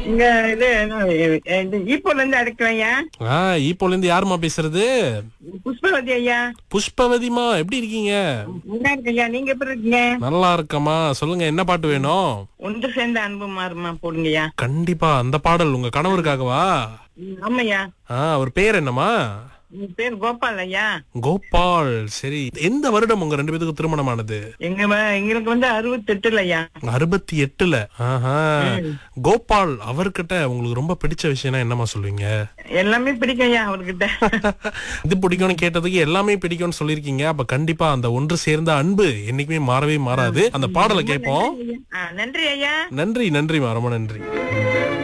இங்க இது என்ன, இது ஈப்போல இருந்து அடைக்கிறேன்யா ஆ ஈப்போல இருந்து யாருமா பேசுறது புஷ்பவதி ஐயா புஷ்பவதிமா எப்படி இருக்கீங்க நல்லா இருக்கய்யா நீங்க எப்படி இருக்கீங்க நல்லா இருக்கமா சொல்லுங்க என்ன பாட்டு வேணும் ஒன்று சேர்ந்த அன்பு மாறுமா போடுங்கய்யா கண்டிப்பா அந்த பாடல் உங்க கணவருக்காகவா ம், ஆமாய்யா ஆ அவர் பேர் என்னமா உங்க பேர் கோபால் ஐயா கோபால் சரி எந்த வருடம் உங்க ரெண்டு பேத்துக்கு திருமணமானது எங்க வ- எங்களுக்கு வந்து அறுபத்தெட்டுல ஐயா அறுபத்தி எட்டுல ஆஹா கோபால் அவர்கிட்ட உங்களுக்கு ரொம்ப பிடிச்ச விஷயம்னா என்னமா சொல்லுவீங்க எல்லாமே பிடிக்கும் ஐயா அவர்கிட்ட இது பிடிக்கும்னு கேட்டதுக்கு எல்லாமே பிடிக்கும்னு சொல்லிருக்கீங்க அப்ப கண்டிப்பா அந்த ஒன்று சேர்ந்த அன்பு என்னைக்குமே மாறவே மாறாது அந்த பாடலை கேட்போம் ஆ, நன்றி ஐயா நன்றி நன்றிமா ரொம்ப நன்றி